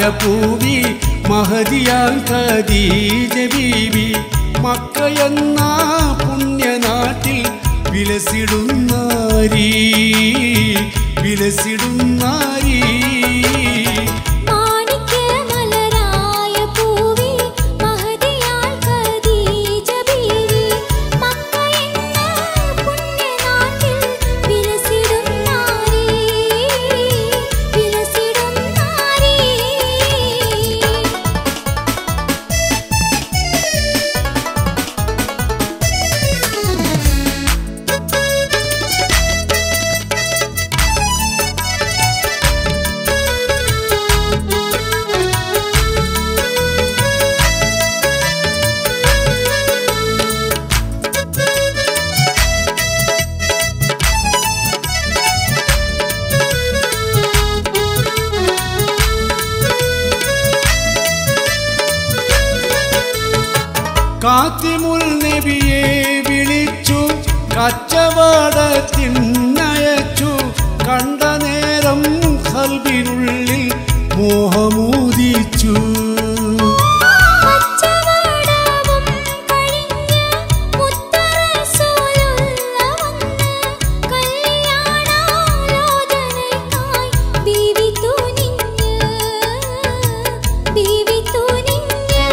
പൂവി മഹതിയാൽ ഖദീജ ബീവി മക്കയെന്ന പുണ്യനാട്ടിൽ വിലസിടുന്നാരി വിലസിടുന്നാരി മാണിക്യമലരായ പൂവി മഹതിയാൽ ഖദീജ ബീവി മക്കയെന്ന പുണ്യനാട്ടിൽ വിലസിടും നാരി വിലസിടും നാരി കാത്തിമുൽ നബിയെ വിളിച്ചു കച്ചവടത്തിനയച്ചു കണ്ട നേരം ഹൽബിനുള്ളിൽ മോഹമൂതിച്ചു പച്ചവടവും കഴിഞ്ഞ് മുത്തറസൂലുള്ള വന്ന് കല്യാണാലോചനയ്ക്കായി ബീവി തുനിഞ്ഞ് ബീവി തുനിഞ്ഞ്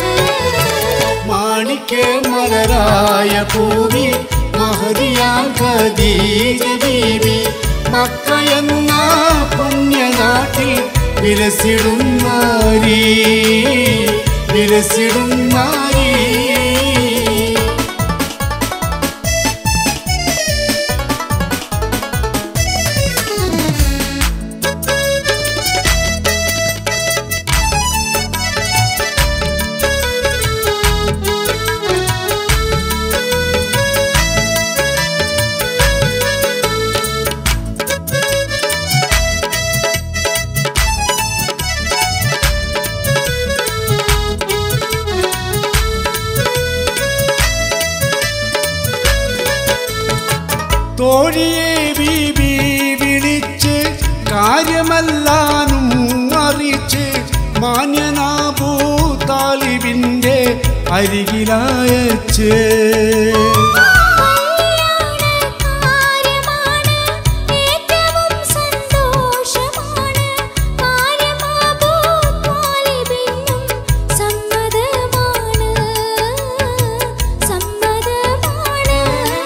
മാണിക്ക മലരായ പൂവി മഹതിയാ ഖദീജ ബീവി മക്കയെന്ന പുണ്യനാട്ടിൽ വിലസിടും നാരി വിലസിടും നാരി തോഴിയെ ബീബി വിളിച്ച് കാര്യമല്ലാനും അറിയിച്ച് മാന്യനാബൂ താലിബിന്റെ അരികിലായച്ച് കല്യാണകാര്യമാണ് ഏറ്റവും സന്തോഷമാണ് കാര്യമാകൂ താലിബിനും സമ്മതമാണ് സമ്മതമാണ്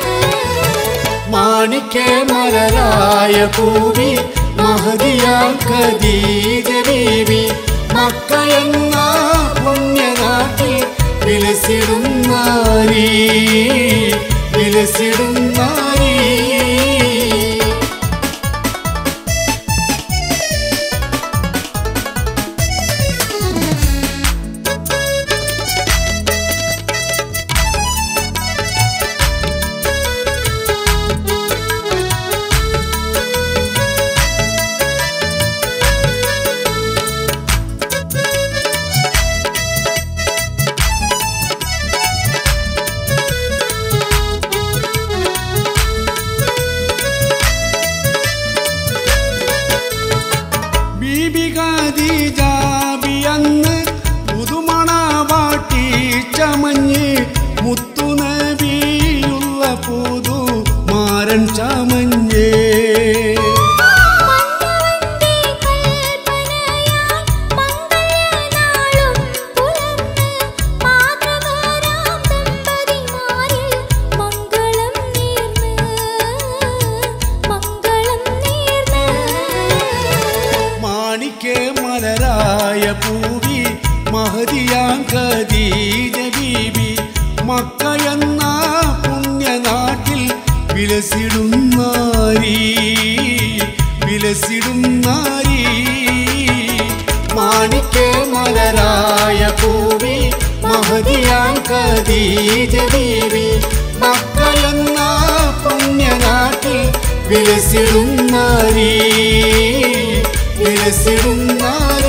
മാണിക്ക മലരായ പൂവി മഹതിയാ ഖദീജ ബീവി മക്കയെന്ന പുണ്യനാട്ടിൽ വിലസിടും നാരി വിലസിടും നാരി ബീബി ഖദീജ ബിയന്ന് പുതുമണവാട്ടി ചമഞ്ഞ് മുത്തുനബിയുള്ള പുതു മാരൻ ചമഞ്ഞേ മന്നവന്റെ കൽപ്പനയാൽ മംഗളനാളും പുലർന്ന് മാതൃകാരാം ദമ്പതിമാരിൽ മംഗളം നേർന്ന് മംഗളം നേർന്ന് മാണിക്ക മലരായ പൂവി മഹതിയാ ഖദീജ ബീബി മക്കയെന്ന പുണ്യനാട്ടിൽ വിലസിടും നാരി വിലസിടും നാരി മാണിക്ക മലരായ പൂവി മഹതിയാ ഖദീജ ബീവി മക്കയെന്ന പുണ്യനാട്ടിൽ വിലസിടും നാരി വിലസിടും നാരി